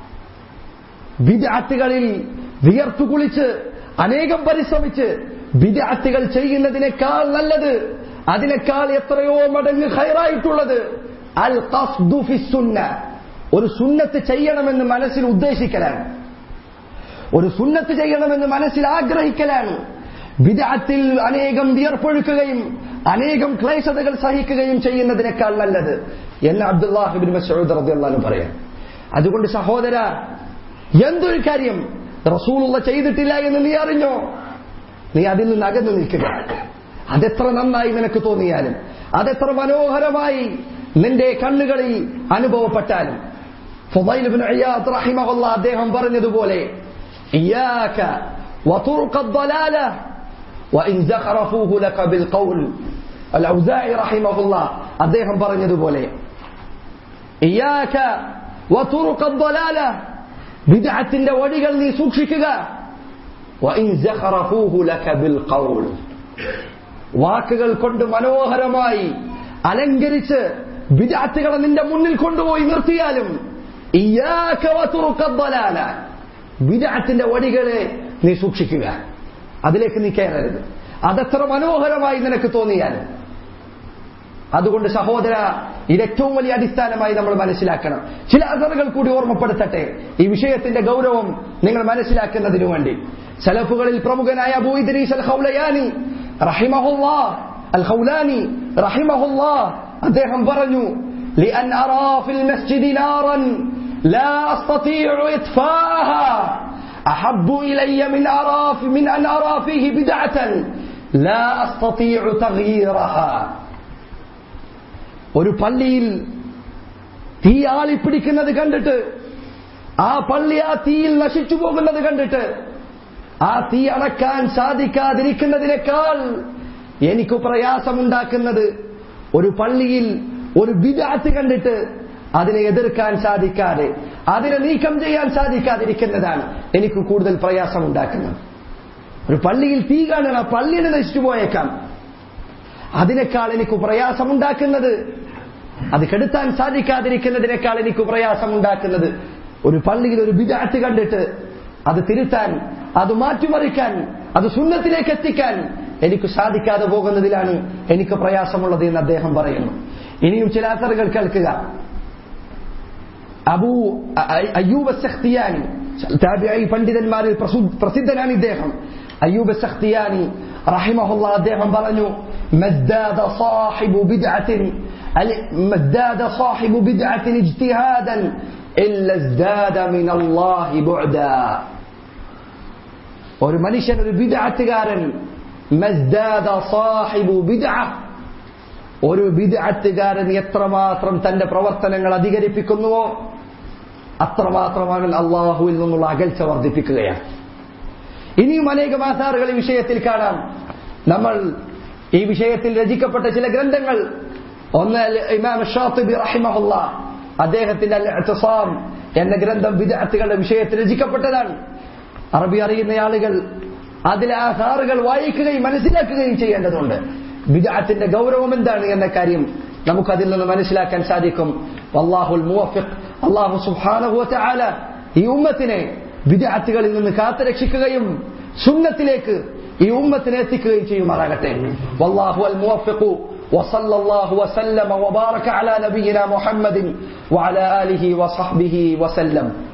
A: ബിദ്അത്തുകളിൽ വിയർത്തു കുളിച്ച് അനേകം പരിശ്രമിച്ച് ബിദ്അത്തുകൾ ചെയ്യുന്നതിനേക്കാൾ നല്ലത് അതിനേക്കാൾ എത്രയോ മടങ്ങ് ഖൈറായിട്ടുള്ളത് അൽ ഖസ്ദു ഫി സുന്ന ഒരു സുന്നത്ത് ചെയ്യണമെന്ന് മനസ്സിൽ ഉദ്ദേശിക്കലാണ് ഒരു സുന്നത്ത് ചെയ്യണമെന്ന് മനസ്സിൽ ആഗ്രഹിക്കലാണ് വിദാത്തിൽ അനേകം വിയർപ്പൊഴുക്കുകയും അനേകം ക്ലേശതകൾ സഹിക്കുകയും ചെയ്യുന്നതിനേക്കാൾ നല്ലത് എന്ന് അബ്ദുല്ലാഹിബിൻ മസൂദ് റദിയല്ലാഹു പറയാം അതുകൊണ്ട് സഹോദര എന്തൊരു കാര്യം റസൂലുള്ള ചെയ്തിട്ടില്ല എന്ന് നീ അറിഞ്ഞോ നീ അതിൽ നിന്ന് അകന്നു നിൽക്കുക അതെത്ര നന്നായി നിനക്ക് തോന്നിയാലും അതെത്ര മനോഹരമായി നിന്റെ കണ്ണുകളിൽ അനുഭവപ്പെട്ടാലും ഫുദൈൽ ഇയാദ് റഹിമഹുല്ല അദ്ദേഹം പറഞ്ഞതുപോലെ إياك وطرق الضلالة وإن زخرفوه لك بالقول الأوزاعي رحمه الله അദ്ദേഹം പറഞ്ഞതുപോലെ إياك وطرق الضلالة بدعത്തിന്റെ വഴികൾ നീ സൂക്ഷിക്കുക وإن زخرفوه لك بالقول വാക്കുകൾ കൊണ്ട് മനോഹരമായി അലങ്കരിച്ച് വിദാത്തുകളെ നിന്റെ മുന്നിൽ കൊണ്ടുപോയി നിർത്തിയാലും ഇയാക്ക വതുറുക ضلاല വിദാത്തിന്റെ വടികളെ നീ സൂക്ഷിക്കുക അതിലേക്ക് നീ കയറരുത് അതെത്ര മനോഹരമായി നിനക്ക് തോന്നിയാൽ അതുകൊണ്ട് സഹോദര ഇത് ഏറ്റവും വലിയ അടിസ്ഥാനമായി നമ്മൾ മനസ്സിലാക്കണം ചില അസറുകൾ കൂടി ഓർമ്മപ്പെടുത്തട്ടെ ഈ വിഷയത്തിന്റെ ഗൗരവം നിങ്ങൾ മനസ്സിലാക്കുന്നതിനു വേണ്ടി സലഫുകളിൽ പ്രമുഖനായ അബൂ ഇദ്രീസ് അൽ ഖൗലയാനി റഹിമഹുല്ലാ അൽ ഖൗലാനി റഹിമഹുല്ലാ അദ്ദേഹം പറഞ്ഞു لأن أرى في المسجد نارا لا أستطيع إطفاءها أحب إلي من أرى من أن أرى فيه بدعة لا أستطيع تغييرها ഒരു പള്ളിയിൽ തീ ആളിപ്പിടിക്കുന്നത് കണ്ടിട്ട് ആ പള്ളി ആ തീയിൽ നശിച്ചു പോകുന്നത് കണ്ടിട്ട് ആ തീ അണക്കാൻ സാധിക്കാതിരിക്കുന്നതിനേക്കാൾ എനിക്ക് പ്രയാസമുണ്ടാക്കുന്നത് ഒരു പള്ളിയിൽ ഒരു വിദാത്ത് കണ്ടിട്ട് അതിനെ എതിർക്കാൻ സാധിക്കാതെ അതിനെ നീക്കം ചെയ്യാൻ സാധിക്കാതിരിക്കുന്നതാണ് എനിക്ക് കൂടുതൽ പ്രയാസമുണ്ടാക്കുന്നത് ഒരു പള്ളിയിൽ തീ കാണണം ആ പള്ളിയെ നശിച്ചു പോയേക്കാം അതിനേക്കാൾ എനിക്ക് പ്രയാസമുണ്ടാക്കുന്നത് അത് കെടുത്താൻ സാധിക്കാതിരിക്കുന്നതിനേക്കാൾ എനിക്ക് പ്രയാസമുണ്ടാക്കുന്നത് ഒരു പള്ളിയിൽ ഒരു വിദാറ്റ് കണ്ടിട്ട് അത് തിരുത്താൻ അത് മാറ്റിമറിക്കാൻ അത് സുന്നത്തിലേക്ക് എത്തിക്കാൻ എനിക്ക് സാധിക്കാതെ പോകുന്നതിലാണ് എനിക്ക് പ്രയാസമുള്ളത് എന്ന് അദ്ദേഹം പറയുന്നു ഇനിയും ചില അസറുകൾ കേൾക്കുക അബൂ അയ്യൂബ് സഖ്തിയാനി താബിഈ പണ്ഡിതന്മാരിൽ പ്രസിദ്ധനാണ് ഇദ്ദേഹം അയ്യൂബ് സഖ്തിയാനി റഹിമഹുല്ല അദ്ദേഹം പറഞ്ഞു മസ്ദാദ സാഹിബു ബിദ്അത്തിൻ മസ്ദാദ സാഹിബു ബിദ്അത്തിൻ ഇജ്തിഹാദൻ ഇല്ല ازداد من الله بعدا ഒരു മനുഷ്യൻ ഒരു ബിദ്അത്തുകാരൻ മസ്ദാദ സാഹിബു ബിദ്അ ഒരു ബിദ്അത്തുകാരൻ എത്രമാത്രം തന്റെ പ്രവർത്തനങ്ങൾ അധികരിപ്പിക്കുന്നുവോ അത്രമാത്രമാണ് അള്ളാഹുവിൽ നിന്നുള്ള അകൽച്ച വർദ്ധിപ്പിക്കുകയാണ് ഇനിയും അനേകം ആധാറുകൾ ഈ വിഷയത്തിൽ കാണാം നമ്മൾ ഈ വിഷയത്തിൽ രചിക്കപ്പെട്ട ചില ഗ്രന്ഥങ്ങൾ ഒന്ന് ഇമാം ഷാത്തിബി റഹിമഹുല്ല അദ്ദേഹത്തിന്റെ അൽ ഇഅ്തിസാം എന്ന ഗ്രന്ഥം വിദഅത്തുകളുടെ വിഷയത്തിൽ രചിക്കപ്പെട്ടതാണ് അറബി അറിയുന്ന ആളുകൾ അതിലെ ആധാറുകൾ വായിക്കുകയും മനസ്സിലാക്കുകയും ചെയ്യേണ്ടതുണ്ട് ബിദഅത്തിന്റെ ഗൗരവം എന്താണ് എന്ന കാര്യം നമുക്കതിൽ നിന്ന് മനസ്സിലാക്കാൻ സാധിക്കും അള്ളാഹുൽ മുവഫിഖ് അള്ളാഹു സുബ്ഹാനഹു വതആല ഈ ഉമ്മത്തിനെ ബിദഅത്തുകളിൽ നിന്ന് കാത്തുരക്ഷിക്കുകയും സുന്നത്തിലേക്ക് ഈ ഉമ്മത്തിനെ എത്തിക്കുകയും ചെയ്യുമാറാകട്ടെ വല്ലാഹു അൽ മുവഫിഖു وصلى الله وسلم وبارك على نبينا محمد وعلى آله وصحبه وسلم